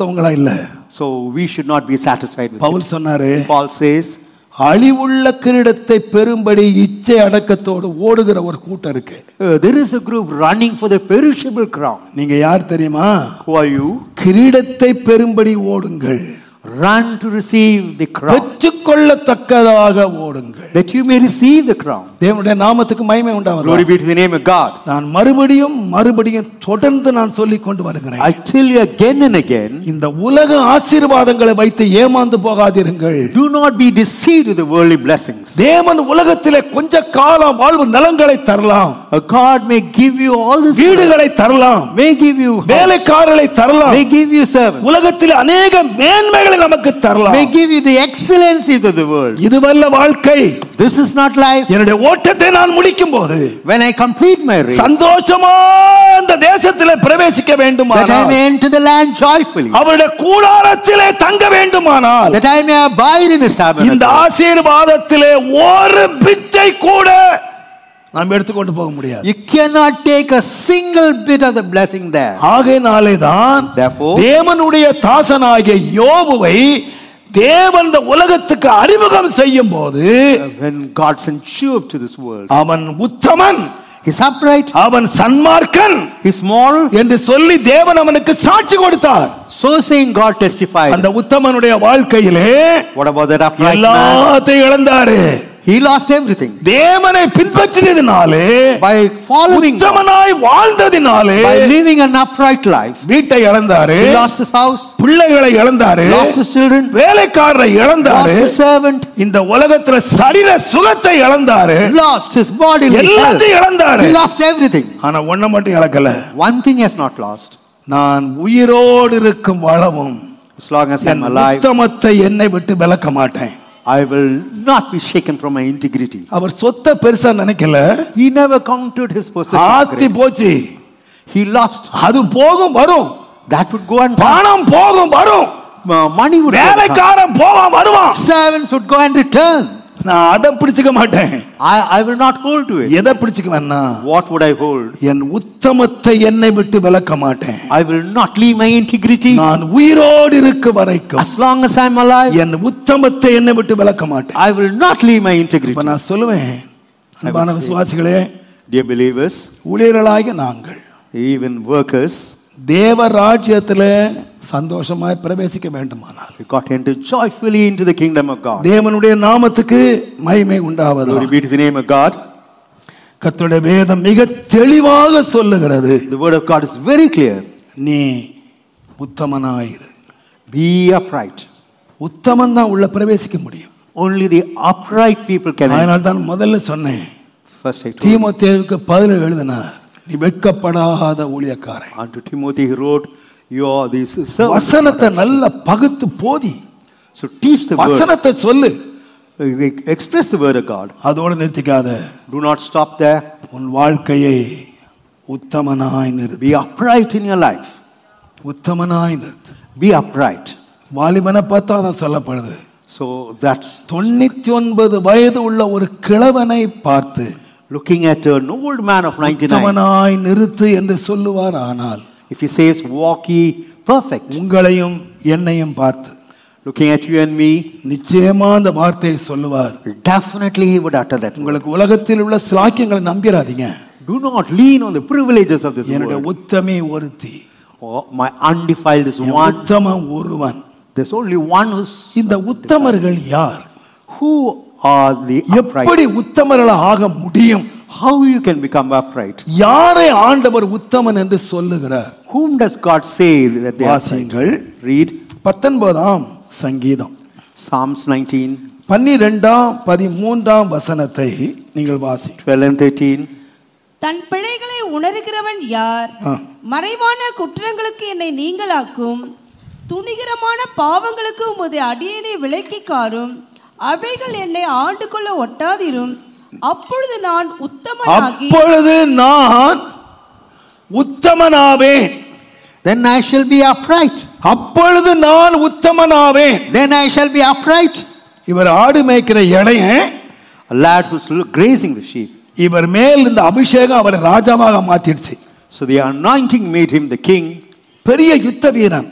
கிறிஸ்தவங்களா இல்ல So we should not be satisfied with it. Pavul சொன்னாரு Paul says, அழிவுள்ள கிரீடத்தை பெறும்படி இச்சை அடக்கத்தோடு ஓடுகிற ஒரு கூட்டம் இருக்கு uh, there is a group running for the perishable crown. நீங்க யார் தெரியுமா Who are you? கிரீடத்தை பெறும்படி ஓடுங்கள் Run to receive the crown. பெற்றுக்கொள்ளத்தக்கதாக ஓடுங்கள் That you may receive the crown. தேவனுடைய நாமத்துக்கு மகிமை உண்டாவது Glory be to the name of God. நான் மறுபடியும் மறுபடியும் தொடர்ந்து நான் சொல்லிக் கொண்டு வருகிறேன் I tell you again and again, இந்த உலக ஆசீர்வாதங்களை வைத்து ஏமாந்து போகாதீர்கள் do not be deceived with the worldly blessings. தேவன் உலகத்திலே கொஞ்ச காலம் வாழ்வு நலங்களை தரலாம் A God may give you all this, வீடுகளை தரலாம் may give you, house, வேலைக்காரர்களை தரலாம் may give you servants, உலகத்தில் அநேக மேன்மைகளை நமக்கு தரலாம் may give you the excellencies of the world. இதுவல்ல வாழ்க்கை This is not life. என்னுடைய ஓட்டத்தை நான் முடிக்கும் போது When I complete my race, சந்தோஷமா இந்த தேசத்திலே பிரவேசிக்க that I வேண்டுமானால் may enter the land joyfully, அவருடைய கூடாரத்திலே தங்க வேண்டுமானால் that I may abide in His இந்த tabernacle. ஆசீர்வாதத்திலே ஒரு பிச்சை கூட நாம் எடுத்துக்கொண்டு போக முடியாது You cannot take a single bit of the blessing there. ஆகையினாலே தான் Therefore, தேவனுடைய தாசனாகிய யோபுவை தேவன் இந்த உலகத்துக்கு அறிமுகம் செய்யும் போது when God sent Job to this world, அவன் உத்தமன் He's upright, அவன் சன்மார்க்கன் He's moral, என்று சொல்லி தேவன் அவனுக்கு சாட்சி கொடுத்தார் so saying God testified. அந்த உத்தமனுடைய வாழ்க்கையிலே What about that upright man? எல்லாத்தையும் இழந்தாரு He lost everything. தேவனை பின்பற்றினதினாலே By following God, உத்தமனாய் வாழ்ந்ததினாலே by living an upright life, வீட்டை இழந்தாரு he lost his house, பிள்ளைகளை இழந்தாரு lost his children, வேலைக்காரரை lost இழந்தாரு his servant, இந்த உலகத்துல சரீர சுகத்தை இழந்தாரு lost his body, எல்லாத்தையும் இழந்தாரு he lost everything. ஆனா ஒண்ண மட்டும் இழக்கல One thing he has not lost. நான் உயிரோடு இருக்கும் வளவும் As long as N I'm alive, உத்தமத்தை என்னை விட்டு விலக்க மாட்டேன் I will not be shaken from my integrity. அவர் சொத்தை பெருசா நினைக்கல He never counted his possessions. ஆஸ்தி great. போச்சு He lost. அது போகும் வரும் That would go and come. பணம் போகும் வரும் Uh, money would go and come. வேலைக்காரன் போவான் வருவான் Servants would go and return. நான் அதை பிடிச்சுக்க மாட்டேன் I, I will not hold to it. எதை பிடிச்சுக்குவேன்னா What would I hold? என் உத்தமத்தை என்னை விட்டு விலக்க மாட்டேன் I will not leave my integrity நான் உயிரோடு இருக்க வரைக்கும் as long as I'm alive. என் உத்தமத்தை என்னை விட்டு விலக்க மாட்டேன் I will not leave my integrity. இப்ப நான் சொல்லுவேன் அன்பான say- விசுவாசிகளே Dear believers, ஊழியர்களாகிய நாங்கள் even workers, தேவ ராஜ்யத்துல சந்தோஷமாய் பிரவேசிக்க வேண்டுமானால் we got to enter joyfully into the kingdom of God. தேவனுடைய நாமத்துக்கு மகிமை உண்டாவது Glory be to the name of God. கர்த்தருடைய வேதம் மிக தெளிவாக சொல்லுகிறது The word of God is very clear. நீ உத்தமனாயிரு Be upright. உத்தமன் தான் உள்ள பிரவேசிக்க முடியும் Only the upright people can enter. அதனால தான் முதல்ல சொன்னேன் First I told you. தீமோத்தேவுக்கு பதில் எழுதினார் நீ வெட்கப்படாத ஊழியக்காரன் Unto Timothy he wrote, You are these servants. வசனத்தை நல்ல பகுத்து போதி So teach the word. வசனத்தை சொல்லு Express the word of God. அதோட நிறுத்திக்காத Do not stop there. உன் வாழ்க்கையை உத்தமனாய் நிறுத்து Be upright in your life. உத்தமனாய் நிறுத்து Be upright. வாலிபனை பார்த்தா அதான் சொல்லப்படுது So that's தொண்ணூத்தி ஒன்பது வயது உள்ள ஒரு கிழவனை பார்த்து looking at an old man of 99. உத்தமனாய் நிறுத்து என்று சொல்லுவார் ஆனால் If he says, Walk ye perfect, உங்களையும் என்னையும் பார்த்து looking at you and me, நிச்சயமா அந்த வார்த்தையை சொல்லுவார் definitely he would utter that. word. உங்களுக்கு உலகத்தில் உள்ள சிலாக்கியங்களை நம்பிராதீங்க Do not lean on the privileges of this என்னுடைய world. உத்தமே ஒருத்தி Oh, my undefiled is N one. உத்தமன் ஒருவன் There's only one who's. இந்த உத்தமர்கள் யார் Who are the upright? எப்படி உத்தமர்கள் ஆக முடியும் How you can become upright? யாரை ஆண்டவர் உத்தமன் என்று சொல்லுகிறார் Whom does God say that they are upright? வாசியுங்கள் Read பத்தொன்பதாம் சங்கீதம் Psalms 19, பன்னிரெண்டாம் பதிமூன்றாம் வசனத்தை நீங்கள் வாசி 12 and 13. தன் பிழைகளை உணர்கிறவன் யார் ஆ. மறைவான குற்றங்களுக்கு என்னை நீங்களாக்கும் துணிகரமான பாவங்களுக்கு உமது அடியனை விலக்கிக் காரும் அவைகள் என்னை ஆண்டு கொள்ள ஒட்டாதிரும் அப்பொழுது நான் உத்தமனாகி அப்பொழுது நான் உத்தமனாவேன் Then I shall be upright. அப்பொழுது நான் உத்தமனாவேன் Then I shall be upright. இவர் ஆடு மேய்க்கிற இடையன் A lad who's grazing the sheep. இவர் மேல் இந்த அபிஷேகம் அவரை ராஜாவாக மாத்திடுச்சு So the anointing made him the king. பெரிய யுத்த வீரன்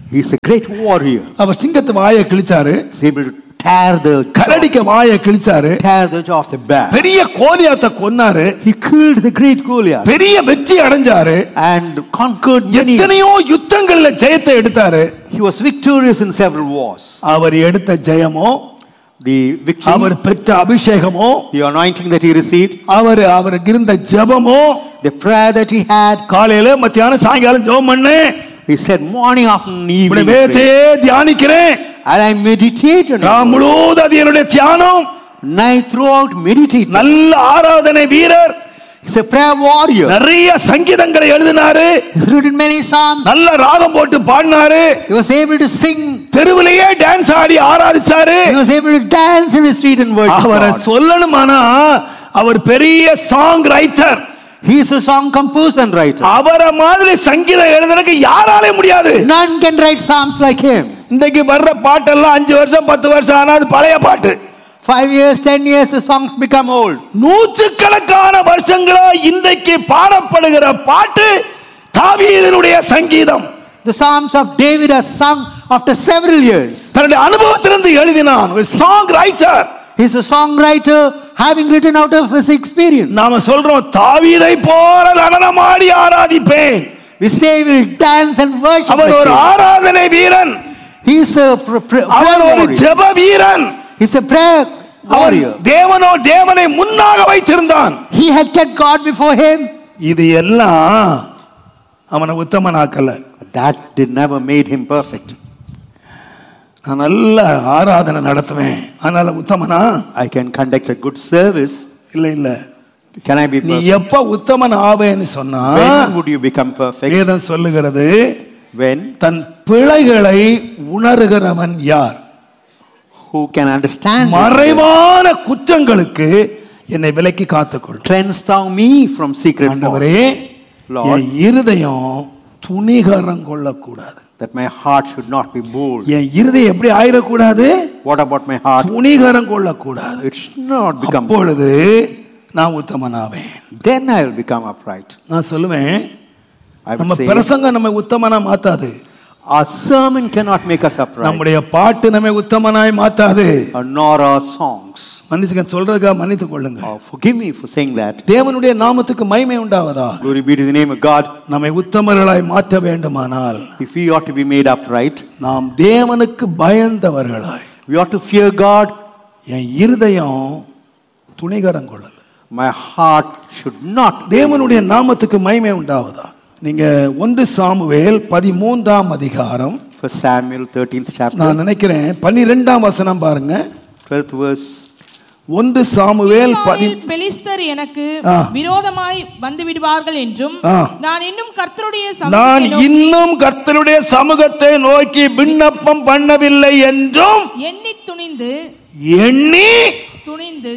He's a great warrior. அவர் சிங்கத்து வாயை கிழிச்சாரு He's able to tear the jaw, கரடிக்க வாயை கிழிச்சாரு tear the jaw of the bear. பெரிய கோலியாத்த கொன்னாரு He killed the great Goliath பெரிய வெற்றி அடைஞ்சாரு and conquered many. எத்தனையோ யுத்தங்கள்ல ஜெயத்தை எடுத்தாரு He was victorious in several wars. அவர் எடுத்த ஜெயமோ The victory, அவர் பெற்ற அபிஷேகமோ the anointing that he received, அவர் அவருக்கு இருந்த ஜெபமோ the prayer that he had. காலையில மத்தியானம் சாயங்காலம் ஜெபம் பண்ணு He said, morning, afternoon, இப்படி evening. pray. வேத்தையே தியானிக்கிறேன் And I meditated. on நான் it. முழுவதும் அது என்னுடைய தியானம் Night throughout, meditated. நல்ல ஆராதனை வீரர் He's a prayer warrior. நிறைய சங்கீதங்களை எழுதினாரு He's written many psalms. நல்ல ராகம் போட்டு பாடினாரு He was able to sing. தெருவிலேயே டான்ஸ் ஆடி ஆராதிச்சாரு He was able to dance in the street and worship அவரை God. சொல்லணுமானா அவர் பெரிய song writer He is a song composer and writer. அவரை மாதிரி சங்கீதம் எழுதுறதுக்கு யாராலே முடியாது None can write psalms like him. இன்றைக்கு வர்ற பாட்டெல்லாம் அஞ்சு வருஷம் பத்து வருஷம் ஆனா அது பழைய பாட்டு Five years, ten years, the songs become old. நூற்றுக்கணக்கான வருஷங்களா இன்றைக்கு பாடப்படுகிற பாட்டு தாவீதனுடைய சங்கீதம் The psalms of David are sung after several years. தன்னுடைய அனுபவத்திலிருந்து எழுதினான் ஒரு song writer He's a songwriter having written out of his experience. நாம சொல்றோம் தாவீதை போல நடனமாடி ஆராதிப்பேன் We say we'll dance and worship. அவன் like ஒரு him. ஆராதனை வீரன் He's a pr- pr- அவன் prayer ஒரு warrior. ஜெப வீரன் He's a prayer அவன் warrior. தேவனோ தேவனை முன்னாக வைத்திருந்தான் He had kept God before him. இது எல்லாம் அவனை உத்தமனாக்கல That did never made him perfect. நான் நல்ல ஆராதனை நடத்துவேன் அதனால உத்தமனா I can conduct a good service. இல்ல இல்ல Can I be நீ perfect? எப்ப உத்தமன் ஆவேன்னு சொன்னா When would you become perfect? வேதம் சொல்லுகிறது When? தன் பிழைகளை உணர்கிறவன் யார் Who can understand? his will? மறைவான குற்றங்களுக்கு என்னை விலக்கி காத்துக்கொள் Cleanse thou me from secret faults, ஆண்டவரே Lord. என் இருதயம் துணிகரம் கொள்ளக்கூடாது that my heart should not be bold. என் இருதயம் எப்படி ஆயிடக்கூடாது What about my heart? துணிகரம் கொள்ளக்கூடாது It should not become bold. அப்பொழுது நான் உத்தமனாவேன் Then I will become upright. நான் சொல்லுவேன் I நம்ம would say, பிரசங்கம் நம்ம உத்தமனா மாத்தாது our sermon cannot make us upright, நம்முடைய பாட்டு நம்மை உத்தமனாய் மாத்தாது or nor our songs. மன்னிச்சுக்க சொல்றதுக்காக மன்னித்துக் கொள்ளுங்க Oh, forgive me for saying that. தேவனுடைய நாமத்துக்கு மகிமை உண்டாவதா Glory be to the name of God. நம்மை உத்தமர்களாய் மாற்ற வேண்டுமானால் If we ought to be made upright, நாம் தேவனுக்கு பயந்தவர்களாய் we ought to fear God. என் இருதயம் துணிகரம் கொள்ளல My heart should not. தேவனுடைய நாமத்துக்கு மகிமை உண்டாவதா நீங்க ஒன்று சாமுவேல் பதிமூன்றாம் அதிகாரம் For Samuel 13th chapter, நான் நினைக்கிறேன் பன்னிரெண்டாம் வசனம் பாருங்க 12th verse. ஒன்று சாமுவேல் பதி பின்னாளில் பெலிஸ்தர் எனக்கு ஆ. விரோதமாய் வந்து விடுவார்கள் என்றும் ஆ. நான் இன்னும் கர்த்தருடைய நான் சமூகத்தை நோக்கி இன்னும் கர்த்தருடைய சமூகத்தை நோக்கி விண்ணப்பம் பண்ணவில்லை என்றும் எண்ணி துணிந்து எண்ணி துணிந்து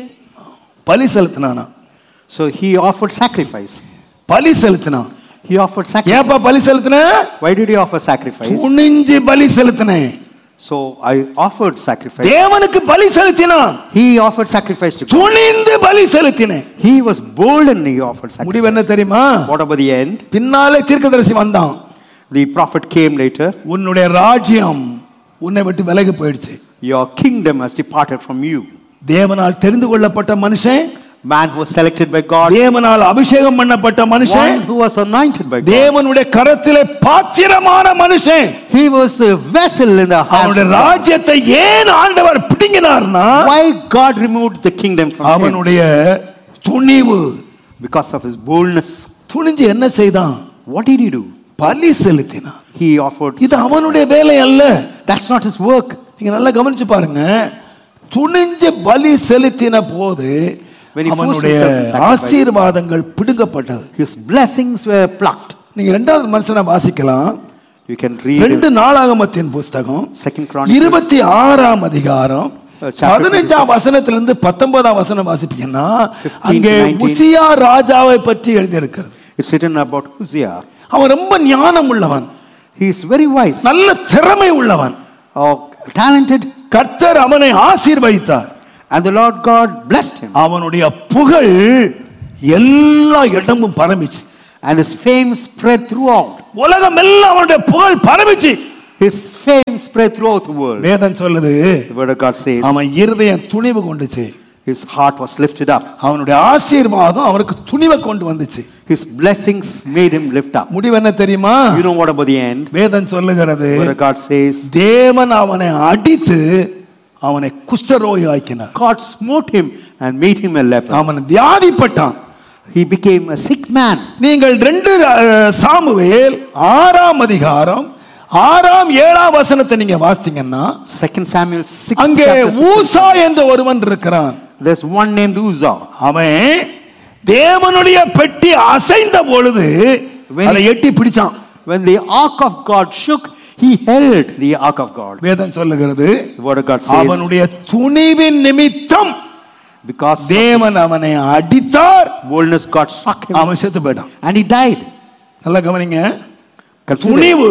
பலி செலுத்தினானா So he offered sacrifice. பலி செலுத்தினான் He offered sacrifice. ஏப்பா பலி செலுத்தின Why did he offer sacrifice? துணிஞ்சு பலி செலுத்தினேன் So I offered sacrifice. தேவனுக்கு பலி செலுத்தினான் He offered sacrifice to God. துணிந்து பலி செலுத்தினேன் He was bold and he offered sacrifice. முடிவு என்ன தெரியுமா What about the end? பின்னாலே தீர்க்கதரிசி வந்தான் The prophet came later. உன்னுடைய ராஜ்யம் உன்னை விட்டு விலகி போயிடுச்சு Your kingdom has departed from you. தேவனால் தெரிந்து கொள்ளப்பட்ட மனுஷன் Man who was selected by God, தேவனால் அபிஷேகம் பண்ணப்பட்ட மனுஷன் one who was anointed by God. தேவனுடைய கரத்திலே பாத்திரமான மனுஷன் He was a vessel in the hands அவனுடைய of God. ராஜ்யத்தை ஏன் ஆண்டவர் பிடுங்கினார்னா Why God removed the kingdom from him? அவனுடைய துணிவு Because of his boldness. துணிஞ்சு என்ன செய்தான் What did he do? பலி செலுத்தினான் He offered. இது அவனுடைய வேலை அல்ல That's not his work. நீங்க நல்லா கவனிச்சு பாருங்க துணிஞ்சு பலி செலுத்தின போது When he forced அவனுடைய himself to sacrifice. ஆசீர்வாதங்கள் பிடுங்கப்பட்டது His blessings were plucked. நீங்க ரெண்டாவது மனுஷனை வாசிக்கலாம் You can read ரெண்டு it. நாளாகமத்தின் புஸ்தகம் Second Chronicles. இருபத்தி ஆறாம் அதிகாரம் Uh, chapter பதினஞ்சாம் வசனத்திலிருந்து பத்தொன்பதாம் வசனம் வாசிப்பீங்கன்னா 15 அங்கே 19. உசியா ராஜாவை பற்றி எழுதியிருக்கிறது It's written about Uzziah. அவன் ரொம்ப ஞானம் உள்ளவன் He is very wise. நல்ல திறமை உள்ளவன் Oh, talented. கர்த்தர் அவனை ஆசீர்வதித்தார் And the Lord God blessed him. அவனுடைய புகழ் எல்லா இடமும் பரம்பிச்சு And his fame spread throughout. உலகம் எல்லாம் அவனுடைய புகழ் பரம்பிச்சு His fame spread throughout the world. வேதம் சொல்லுது The word of God says அவன் இருதயம் துணிவு கொண்டுச்சு his heart was lifted up. அவனுடைய ஆசீர்வாதம் அவருக்கு துணிவை கொண்டு வந்துச்சு His blessings made him lift up. முடிவு என்ன தெரியுமா You know what about the end? வேதம் சொல்லுகிறது The word of God says தேவன் அவனை அடித்து அவனை குஷ்டரோகி ஆக்கினார் God smote him and made him a leper. அவன் வியாதிப்பட்டான் He became a sick man. நீங்கள் ரெண்டு அஹ், சாமுவேல் ஆறாம் அதிகாரம் ஆறாம் ஏழாம் வசனத்தை நீங்க வாசித்தீங்கன்னா Second Samuel 6. அங்கே chapter six. ஊசா என்ற ஒருவன் இருக்கிறான் There's one named Uzzah. அவன் தேவனுடைய பெட்டி அசைந்த பொழுது When- அதை எட்டி பிடிச்சான் When the ark of God shook, he held the ark of God. வேதம் சொல்லுகிறது The word of God says, அவனுடைய துணிவின் நிமித்தம் because of தேவன் அவனை அடித்தார் his boldness, God struck him அவன் செத்து போயிட்டான் and he died. நல்லா கவனிங்க Consider துணிவு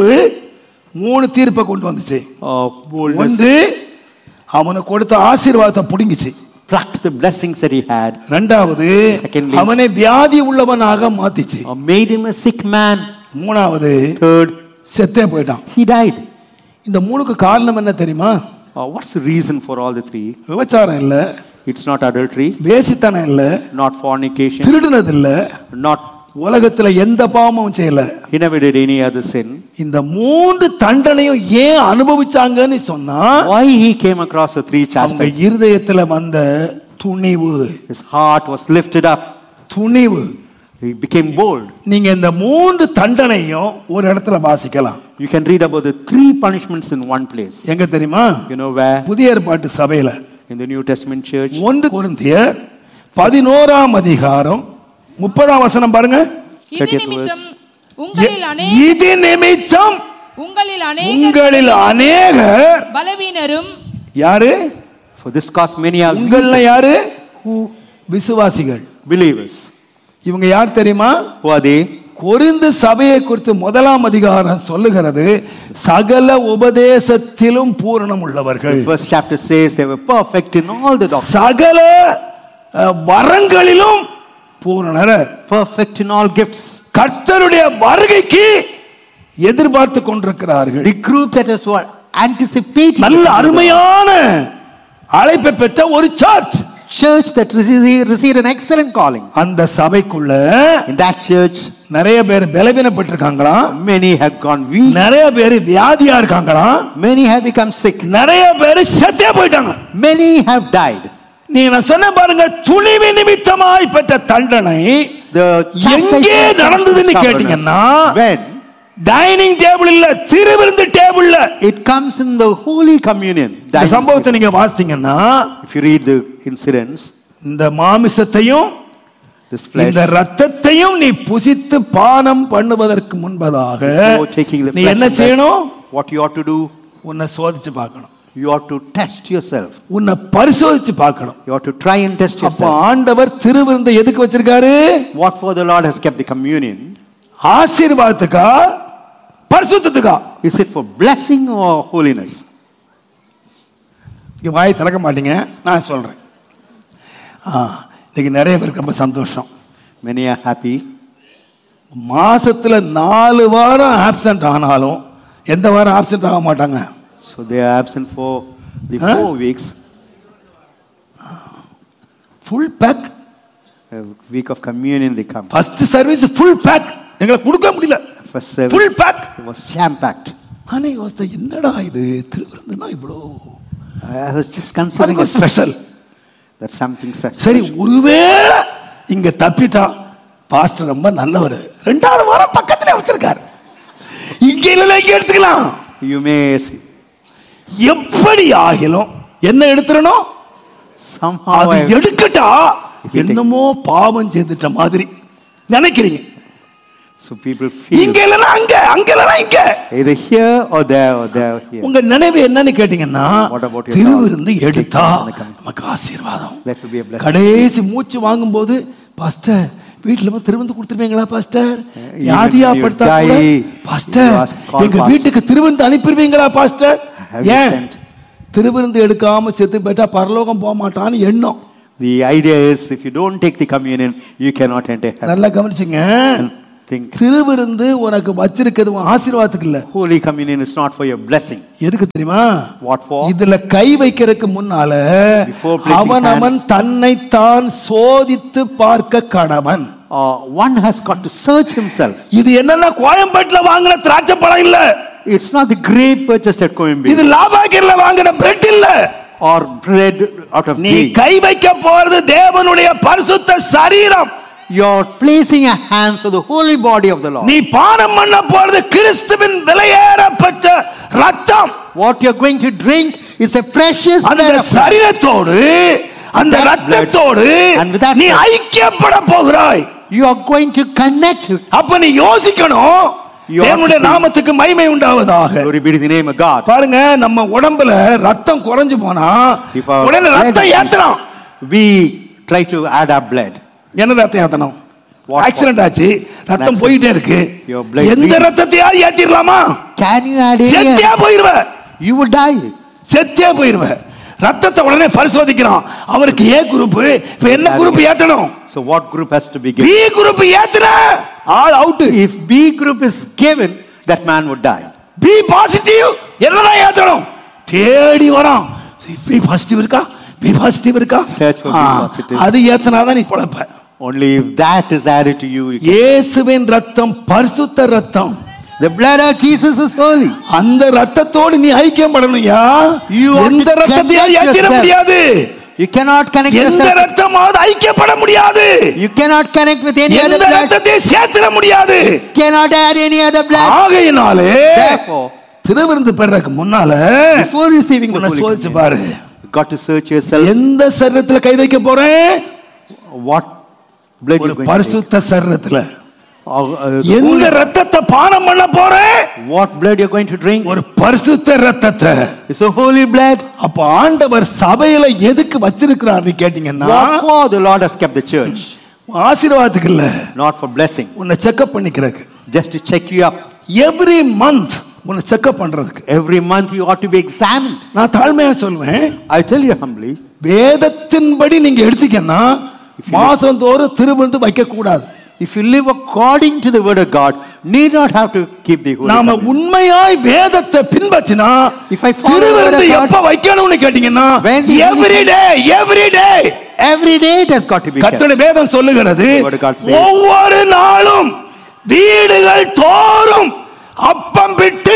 மூணு தீர்ப்பை கொண்டு வந்துச்சு uh, boldness ஒன்று அவனுக்கு கொடுத்த ஆசீர்வாதத்தை புடுங்கிச்சு plucked the blessings that he had, ரெண்டாவது Secondly- அவனை வியாதி உள்ளவனாக மாத்திச்சு uh, made him a sick man. மூணாவது Third, செத்தே போயிட்டான் he died. இந்த மூணுக்கு காரணம் என்ன தெரியுமா Uh, what's the reason for all the three? விபச்சாரம் இல்ல It's not adultery, வேசித்தனம் இல்ல not fornication, திருடுனது இல்ல not உலகத்துல எந்த பாவமும் செய்யல he never did any other sin. இந்த மூன்று தண்டனையும் ஏன் அனுபவிச்சாங்கன்னு சொன்னா Why he came across the three அவங்க chapters? இருதயத்துல வந்த துணிவு His heart was lifted up. Thunivu He became bold. நீங்க இந்த மூன்று தண்டனையும் ஒரு இடத்துல வாசிக்கலாம் You can read about the three punishments in one place. எங்க தெரியுமா You know where? புதிய ஏற்பாட்டு சபையில In the New Testament church. ஒன்று கொரிந்தியர் பதினோராம் அதிகாரம் முப்பதாம் வசனம் பாருங்க இது 30th நிமித்தம் உங்களில் அநேக இது நிமித்தம் உங்களில் அநேக உங்களில் அநேகர் பலவீனரும் யாரு For this cause many are உங்கள்ல யாரு who விசுவாசிகள் believers. இவங்க யார் தெரியுமா Who are they? கொரிந்து சபையை குறித்து முதலாம் அதிகாரம் சொல்லுகிறது சகல உபதேசத்திலும் பூரணம் உள்ளவர்கள் The first chapter says they were perfect in all the doctrine, சகல அஹ், வரங்களிலும் பூரணர் perfect in all gifts. கர்த்தருடைய வருகைக்கு எதிர்பார்த்து கொண்டிருக்கிறார்கள் The group that is what anticipating நல்ல the அருமையான அழைப்பை பெற்ற ஒரு church church that received, received an excellent calling. அந்த சபைக்குள்ள In that church, நிறைய பேர் பலவீனப்பட்டிருக்காங்களாம் many have gone weak, நிறைய பேர் வியாதியா இருக்காங்களாம் many have become sick, நிறைய பேர் செத்தே போயிட்டாங்க many have died. நீங்க நான் சொன்ன பாருங்க துணிவு நிமித்தமாய் பெற்ற தண்டனை The எங்கே chastisement நடந்ததுன்னு of கேட்டீங்கன்னா stubbornness. when டைனிங் டேபிள் இல்ல திருவிருந்து டேபிள்ல it comes in the holy communion. இந்த That- சம்பவத்தை நீங்க வாசித்தீங்கன்னா if you read the incidents, இந்த மாமிசத்தையும் this flesh, இந்த ரத்தத்தையும் நீ புசித்து பானம் பண்ணுவதற்கு முன்பதாக before taking the நீ flesh என்ன and blood, செய்யணும் what you ought to do, உன்னை சோதிச்சு பார்க்கணும் you ought to test yourself. உன்னை பரிசோதிச்சு பார்க்கணும் You ought to try and test அப்ப yourself. ஆண்டவர் திருவிருந்தை எதுக்கு வச்சிருக்காரு What for the Lord has kept the communion? ஆசீர்வாதத்துக்கா பரிசுத்தத்துக்கா Is it for blessing or holiness? இங்க வாய் திறக்க மாட்டீங்க நான் சொல்றேன் ஆ இன்னைக்கு நிறைய பேருக்கு ரொம்ப சந்தோஷம் Many are happy. மாசத்துல நாலு வாரம் ஆப்சென்ட் ஆனாலும் எந்த வாரம் ஆப்சென்ட் ஆக மாட்டாங்க So they are absent for the Huh? four weeks, full pack a week of communion they come. First service full pack எங்களை கொடுக்க முடியல First service Full pack. it was jam packed. ஆனா யோசித்த என்னடா இது திருவிருந்துனா இவ்வளோ I was just considering அதுக்கு it, special that something such. சரி ஒருவேளை இங்க தப்பிட்டா பாஸ்டர் ரொம்ப நல்லவர் ரெண்டாவது வாரம் பக்கத்துல வச்சிருக்காரு இங்க இல்ல இங்க எடுத்துக்கலாம் You may see, எப்படி ஆகிலும் என்ன எடுத்துறணும் somehow அது I, எடுக்கட்டா என்னமோ பாவம் செய்துட்ட மாதிரி நினைக்கிறீங்க so people feel இங்க இல்லைன்னா அங்க அங்க இல்லைன்னா இங்க either here or there or there or here. உங்க நினைவு என்னன்னு கேட்டீங்கன்னா What about your திருவிருந்து thought? எடுத்தா Take it. நமக்கு ஆசீர்வாதம் That will be a blessing. கடைசி மூச்சு வாங்கும்போது பாஸ்டர் வீட்டுல போய் திருவிருந்து கொடுத்துருவீங்களா பாஸ்டர் even யாதியா when you படுத்தா கூட die, pastor you ask, call எங்க pastor. வீட்டுக்கு திருவிருந்து அனுப்பிடுவீங்களா பாஸ்டர் Have you ஏன் sent? திருவிருந்து எடுக்காம செத்து போயிட்டா பரலோகம் போக மாட்டான்னு எண்ணம் The idea is if you don't take the communion, you cannot enter heaven. நல்லா கவனிச்சுங்க think திருவிருந்து உனக்கு வச்சிருக்கிறது உன் ஆசீர்வாதத்துக்கு இல்ல Holy Communion is not for your blessing. எதுக்கு தெரியுமா What for? இதுல கை வைக்கிறதுக்கு முன்னால Before placing அவன் அவன் hands. தன்னைத்தான் சோதித்து பார்க்க கடவன் Uh, one has got to search himself. இது என்னன்னா கோயம்பேட்டுல வாங்கின திராட்சை பழம் இல்ல It's not the grape purchased at Coimbatore இது லாபாக்கியர்ல வாங்கின பிரெட் இல்ல or bread out of நீ day. கை வைக்க போறது தேவனுடைய பரிசுத்த சரீரம் You're placing a hands on the holy body of the Lord. நீ பானம் பண்ண போறது கிறிஸ்துவின் விலையேறப்பட்ட ரத்தம் What you're going to drink is a precious அந்த blood of Christ. சரீரத்தோடு அந்த That blood. ரத்தத்தோடு And with that நீ blood. ஐக்கியப்பட போகிறாய் You are going to connect. அப்ப நீ யோசிக்கணும் You have தேவனுடைய to think. நாமத்துக்கு மகிமை உண்டாவதாக Glory be to the name of God. பாருங்க நம்ம உடம்புல ரத்தம் குறைஞ்சு போனா If our உடனே blood ரத்தம் is- ஏத்தணும் We try to add our blood. என்ன ரத்தம் ஏத்தணும் What- ஆக்சிடென்ட் ஆச்சு ரத்தம் accident. போயிட்டே இருக்கு Your blood எந்த bleeding. ரத்தத்தையாவது ஏத்திடலாமா Can you add any? செத்தே போயிருவ You will die. செத்தே போயிருவ ரத்தத்தை உடனே பரிசோதிக்கிறான் அவருக்கு ஏ குரூப் இப்ப என்ன குரூப் ஏத்தணும் So what group has to be given? B group ஏத்துன ஆள் out If B group is given, that man would die. B positive என்னதான் ஏத்தணும் தேடி வரான் பி பாசிட்டிவ் இருக்கா பி பாசிட்டிவ் இருக்கா Search for B ஆ, positive. அது ஏத்தனாதான் நீ பொழப்ப Only if that is added to you, you can. இயேசுவின் ரத்தம் பரிசுத்த ரத்தம் The blood of Jesus is holy. அந்த ரத்தத்தோடு நீ ஐக்கியம் படணும்யா You ought எந்த to ரத்தத்தையும் connect ஏத்திட yourself. முடியாது You cannot connect எந்த yourself. ரத்தமாவது ஐக்கியப்பட முடியாது You cannot connect with any other எந்த blood. ரத்தத்தையும் சேர்த்திட முடியாது Cannot add any other blood. ஆகையினாலே Therefore, திருவிருந்து பெறக்கு முன்னால before receiving the உன்னை Holy சோதிச்சு Communion, பாரு you got to search yourself. எந்த சரீரத்துல கை வைக்க போறேன் What blood ஒரு you're going to take. பரிசுத்த சரீரத்துல Or, uh, the எந்த holy- ரத்தத்தை பானம் பண்ண போறேன் What blood you're going to drink? ஒரு பரிசுத்த ரத்தத்தை It's a holy blood. அப்ப ஆண்டவர் சபையில எதுக்கு வச்சிருக்கிறாருன்னு கேட்டீங்கன்னா What for the Lord has kept the church? ஆசீர்வாதத்துக்கு இல்ல Not for blessing. உன்னை செக்அப் பண்ணிக்கிறதுக்கு Just to check you up. Every month உன்னை செக்அப் பண்றதுக்கு Every month you ought to be examined. நான் தாழ்மையா சொல்வேன் I tell you humbly, வேதத்தின்படி நீங்க எடுத்தீங்கன்னா மாசம் தோறும் திருவிருந்து வைக்க கூடாது if you live according to the word of God, need not have to keep the holy நாம communion. உண்மையாய் வேதத்தை பின்பற்றினா If I follow the word திருவிருந்து of God, எப்ப வைக்கணும்னு கேட்டீங்கன்னா When the holy every day every day Every day it has got to be kept. கர்த்தருடைய வேதம் சொல்லுகிறது The word of God says. ஒவ்வொரு நாளும் வீடுகள் தோறும் அப்பம் விட்டு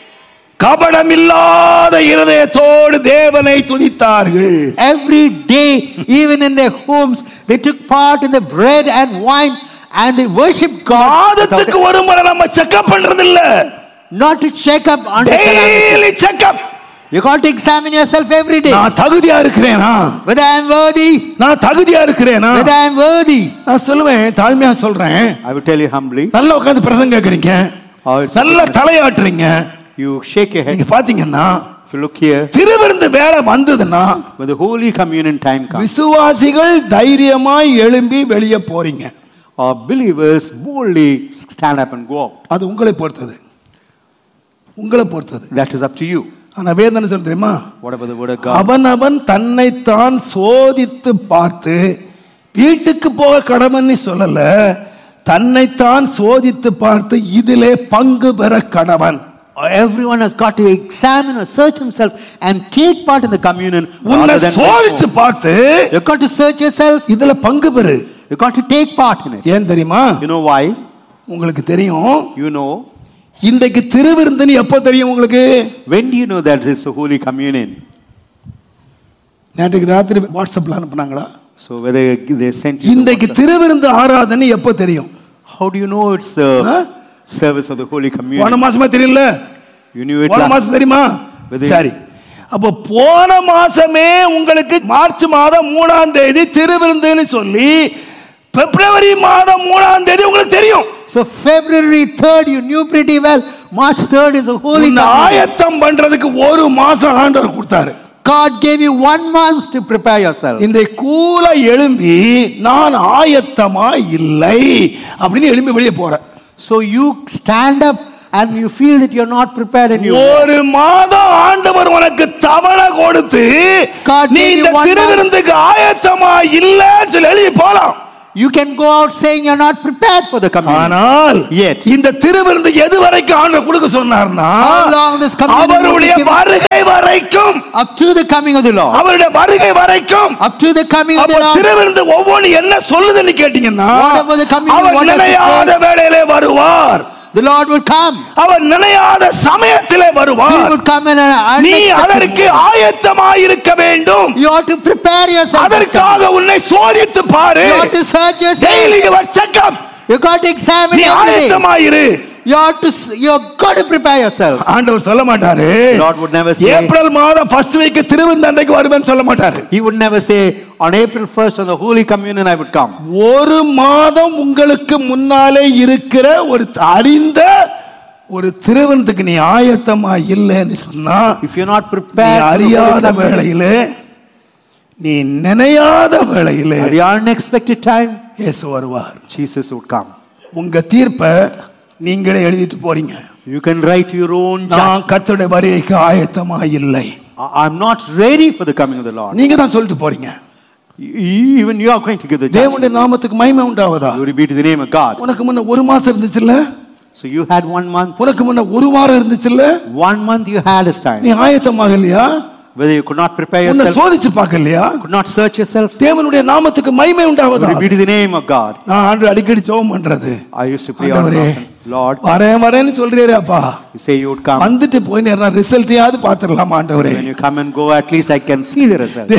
கபடமில்லாத இருதயத்தோடு தேவனை துதித்தார்கள் Every day, even in their homes, they took part in the bread and wine and they worship God. மாதத்துக்கு without- ஒரு முறை நம்ம செக்அப் பண்றது இல்ல Not to check up on the calamity. Daily checkup You got to examine yourself every day. நான் தகுதியா இருக்கிறேனா Whether I am worthy, நான் தகுதியா இருக்கிறேனா whether I am worthy. நான் சொல்லுவேன் தாழ்மையா சொல்றேன் I will tell you humbly. நல்லா உட்கார்ந்து பிரசங்க கேக்குறீங்க Oh, it's நல்லா தலையாட்டுறீங்க You shake your நீங்க head. பாத்தீங்கன்னா If you look here, திருவிருந்து வேலை வந்ததுன்னா when the Holy Communion time comes, விசுவாசிகள் தைரியமாய் எழும்பி வெளியே போறீங்க our believers boldly stand up and go out. அது உங்களை பொறுத்தது உங்களை பொறுத்தது That is up to you. ஆனா வேதனை சொல்ல தெரியுமா Whatever the word of God. அவனவன் தன்னைத்தான் சோதித்து பார்த்து வீட்டுக்கு போக கடமைன்னு சொல்லல தன்னைத்தான் சோதித்து பார்த்து இதிலே பங்கு பெற கடவன் Everyone has got to examine or search himself and take part in the communion. உன்னை rather than சோதிச்சு go. பார்த்து You've got to search yourself. இதுல பங்கு பெறு You've got to take part in it. ஏன் தெரியுமா You know why? உங்களுக்கு தெரியும் You know. இன்றைக்கு திருவிருந்துன்னு எப்போ தெரியும் உங்களுக்கு When do you know that this is a Holy Communion? நேற்றுக்கு ராத்திரி வாட்ஸ்அப்ல அனுப்புனாங்களா So whether they sent you. the இன்றைக்கு WhatsApp- திருவிருந்து ஆராதனை எப்போ தெரியும் How do you know it's the Huh? service of the Holy போன Communion? மாசமா தெரியல You knew it போன last. மாசம் தெரியுமா Whether- சரி அப்போ போன மாசமே உங்களுக்கு மார்ச் மாதம் மூணாம் தேதி திருவிருந்துன்னு சொல்லி பிப்ரவரி மாதம் மூணாம் தேதி உங்களுக்கு தெரியும் So February 3rd, you knew pretty well. March 3rd is a Holy உன்னை Communion. ஆயத்தம் பண்றதுக்கு ஒரு மாசம் ஆண்டவர் கொடுத்தாரு God gave you one month to prepare yourself. இந்த கூல எழும்பி நான் ஆயத்தமா இல்லை அப்படின்னு எழும்பி வெளியே போறேன் So you stand up and you feel that you're not prepared and you ஒரு மாதம் ஆண்டவர் உனக்கு தவணை கொடுத்து God நீ gave you இந்த one month. திருவிருந்துக்கு ஆயத்தமா இல்லைன்னு சொல்லி எழுதி போலாம் You can go out saying you're not prepared for the communion. ஆனால் Yet. இந்த திருவிருந்து எது வரைக்கும் ஆண்டு கொடுக்க சொன்னார்னா How long this communion will be அவருடைய given? வருகை வரைக்கும் Up to the coming of the Lord. அவருடைய வருகை வரைக்கும் Up to the coming of அப்ப the Lord. திருவிருந்து ஒவ்வொன்று என்ன சொல்லுதுன்னு கேட்டீங்கன்னா Whatever the communion, our what does it நினையாத say? வேளையிலே வருவார் The Lord will come. அவர் நினையாத சமயத்திலே He வருவார் will come in an நீ unexpected அதற்கு moment. ஆயத்தமாயிருக்க வேண்டும் You ought to prepare yourself. this அதற்காக உன்னை சோதித்து பாரு coming. You ought to search yourself. Daily checkup You got to examine நீ every day. ஆயத்தமாயிரு You ought to. s- You got to prepare yourself. ஆண்டவர் சொல்ல மாட்டாரு Lord would never say- April மாதம் ஃபர்ஸ்ட் வீக் திருவிந்த அன்றைக்கு வருவேன்னு சொல்ல மாட்டாரு He would never say, on April 1st, on the Holy Communion, I would come. ஒரு மாதம் உங்களுக்கு முன்னாலே இருக்கிற ஒரு அறிந்த ஒரு திருவனத்துக்கு நீ ஆயத்தமா இல்லைன்னு சொன்னா If you're not நீ prepared, for the Holy அறியாத Communion, வேளையிலே நீ நினையாத வேளையிலே at the unexpected time, இயேசு வருவார் Jesus would come. உங்க தீர்ப்பை நீங்களே எழுதிட்டு போறீங்க You can write your own நான் judgment. கர்த்தருடைய வருகைக்கு ஆயத்தமா இல்லை I- I'm not ready for the coming of the Lord. நீங்க தான் சொல்லிட்டு போறீங்க E- Even you are going to give the judgment. தேவனுடைய நாமத்துக்கு மகிமை உண்டாவதா Glory be to the name of God. உனக்கு முன்ன ஒரு மாசம் இருந்துச்சுல்ல So you had one month. உனக்கு முன்ன ஒரு வாரம் இருந்துச்சுல்ல One month you had this time. நீ ஆயத்தமாக இல்லையா Whether you could not prepare உன்னை yourself, சோதிச்சு பார்க்கலையா could not search yourself. தேவனுடைய நாமத்துக்கு மகிமை உண்டாவதா Glory be to the name of God. நான் ஆண்டு அடிக்கடி ஜெபம் பண்றது I used to pray all ஆண்டவரே often. Lord, வரேன் வரேன்னு சொல்றீரே அப்பா you say you would come. வந்துட்டு போய் நேரம் ரிசல்ட்டையாவது பாத்துடலாம் ஆண்டவரே When you come and go, at least I can see the result.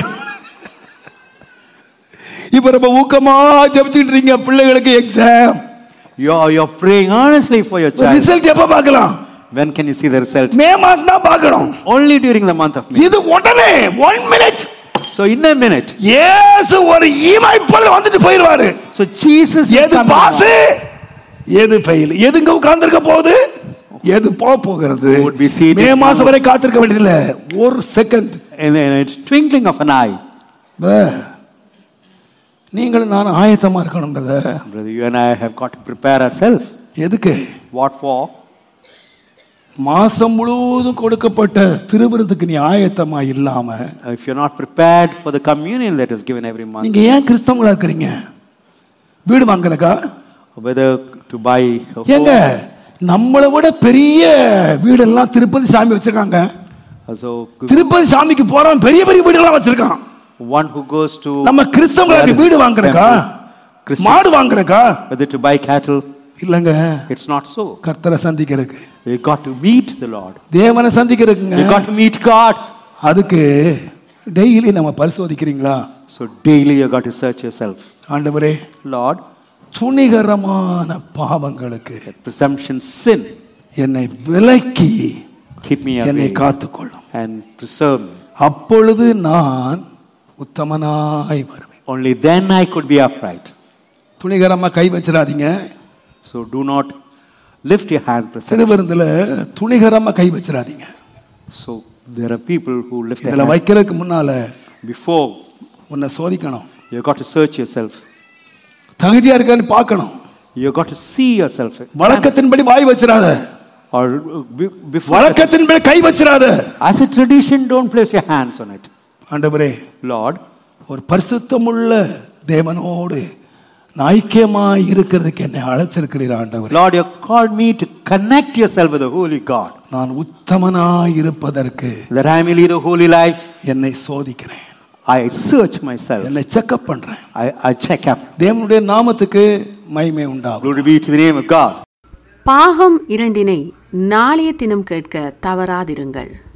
இப்ப ரொம்ப ஊக்கமா ஜெபிச்சுட்டு இருக்கீங்க பிள்ளைகளுக்கு exam You're, you're praying earnestly for your child. Result எப்ப பார்க்கலாம் When can you see the result? மே மாசம் தான் பார்க்கணும் Only during the month of May. இது உடனே one minute So in a minute, இயேசு ஒரு இமைப்பொழுது வந்துட்டு போயிடுவாரு so Jesus will எது come பாஸ் along. எது ஃபெயில் எதுங்க உட்கார்ந்திருக்க போகுது எது போக போகிறது Would be seated May now. மாசம் வரை காத்திருக்க வேண்டியதில்ல ஒரு second in a, in a twinkling of an eye. நீங்களும் நானும் ஆயத்தமா இருக்கணும் brother. Brother, you and I have got to prepare ourselves. எதுக்கு What for? மாசம் முழுவதும் கொடுக்கப்பட்ட திருவிருந்துக்கு நீ ஆயத்தமா இல்லாம If you're not prepared for the communion that is given every month, நீங்க ஏன் கிறிஸ்தவங்களா இருக்கிறீங்க வீடு வாங்குறக்கா whether to buy a ஏங்க home, நம்மளை விட பெரிய வீடெல்லாம் திருப்பதி சாமி வச்சிருக்காங்க so திருப்பதி சாமிக்கு போறவன் பெரிய பெரிய வீடெல்லாம் வச்சிருக்கான் one who goes to நம்ம கிறிஸ்தவங்களுக்கு வீடு வாங்குறக்கா Christians, மாடு வாங்குறக்கா whether to buy cattle, இல்லங்க it's not so. கர்த்தரை சந்திக்கிறதுக்கு You got to meet the Lord. தேவனை சந்திக்கிறதுக்குங்க You got to meet God. அதுக்கு டெய்லி நம்ம பரிசோதிக்கிறீங்களா So daily you got to search yourself. ஆண்டவரே Lord, துணிகரமான பாவங்களுக்கு that presumption sin, என்னை விலக்கி keep me என்னை away காத்துக்கொள்ளும் and preserve me. அப்பொழுது நான் உத்தமனாய் வருவேன் Only then I could be upright. துணிகரமா கை வச்சிடாதீங்க So do not lift your hand presumption. திருவிருந்துல துணிகரமா கை வச்சிடாதீங்க So there are people who lift their இதுல hand வைக்கிறதுக்கு முன்னால before. உன்னை சோதிக்கணும் You got to search yourself. தகுதியா இருக்கான்னு பார்க்கணும் You got to see yourself. வழக்கத்தின்படி why வச்சிடாத Or uh, be- before. வழக்கத்தின்படி guy வச்சிடாத As a tradition, don't place your hands on it. ஆண்டவரே Lord, ஒரு பரிசுத்தமுள்ள தேவனோடு நான் ஐக்கியமாய் இருக்கிறதுக்கு என்னை அழைச்சிருக்கிறீர் ஆண்டவர் Lord, you called me to connect yourself with the Holy God. நான் உத்தமனாய் இருப்பதற்கு That I may lead a holy life. என்னை சோதிக்கிறேன் I search myself. என்னை செக்அப் பண்றேன் I, I check up. தேவனுடைய நாமத்துக்கு மகிமை உண்டாகும் Glory be to the name of God. பாகம் இரண்டினை நாளைய தினம் கேட்க தவறாதிருங்கள்